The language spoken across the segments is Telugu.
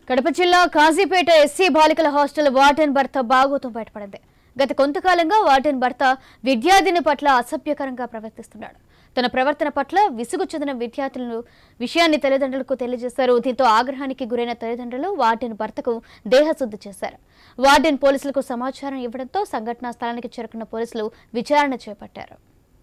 కడప జిల్లా కాజీపేట ఎస్సీ బాలికల హాస్టల్ వార్డెన్ భర్త బాగోతం బయటపడింది గత కొంతకాలంగా వార్డెన్ భర్త విద్యార్థిని పట్ల అసభ్యకరంగా ప్రవర్తిస్తున్నాడు తన ప్రవర్తన పట్ల విసుగు చెందిన విద్యార్థులను విషయాన్ని తల్లిదండ్రులకు తెలియజేశారు దీంతో ఆగ్రహానికి గురైన తల్లిదండ్రులు వార్డెన్ భర్తకు దేహశుద్ధి చేశారు వార్డెన్ పోలీసులకు సమాచారం ఇవ్వడంతో సంఘటనా స్థలానికి చేరుకున్న పోలీసులు విచారణ చేపట్టారు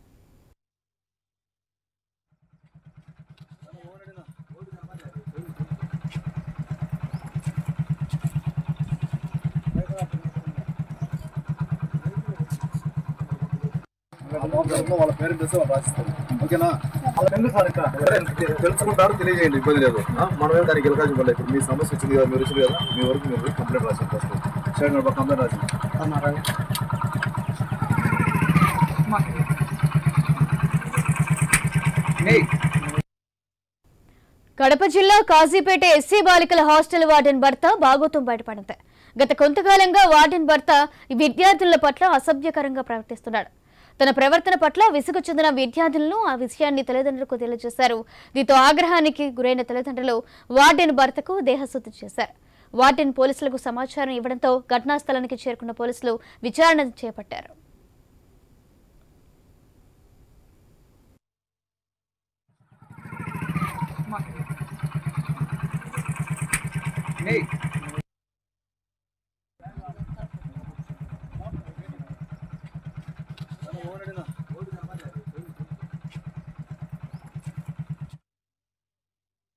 వాళ్ళ పేరెంట్ చేస్తే వాళ్ళు రాసిస్తారు ఓకేనా వాళ్ళ ఎందుకు సార్ ఇక్కడ తె- తెలుసుకుంటారు తెలియజేయండి ఇబ్బంది లేదు ఆ, మనమే దానికి వెళ్ళకాల్సి పడలేదు ఇప్పుడు మీ సమస్య వచ్చింది కదా మీరు వచ్చింది కదా మీ వరకు మీరు కంప్లైంట్ రాసి ఫస్ట్ సైడ్ కంప్లైంట్ రాసి కడప జిల్లా కాజీపేట ఎస్సీ బాలికల హాస్టల్ వార్డెన్ భర్త బాగోతం బయటపడింది గత కొంతకాలంగా వార్డెన్ భర్త ఈ విద్యార్థుల పట్ల అసభ్యకరంగా ప్రవర్తిస్తున్నాడు తన ప్రవర్తన పట్ల విసుగు చెందిన విద్యార్థులను ఆ విషయాన్ని తల్లిదండ్రులకు తెలియజేశారు దీంతో ఆగ్రహానికి గురైన తల్లిదండ్రులు వార్డెన్ భర్తకు దేహశుద్ధి చేశారు వార్డెన్ పోలీసులకు సమాచారం ఇవ్వడంతో ఘటనా స్థలానికి చేరుకున్న పోలీసులు విచారణ చేపట్టారు మోహన్ రెడ్డినా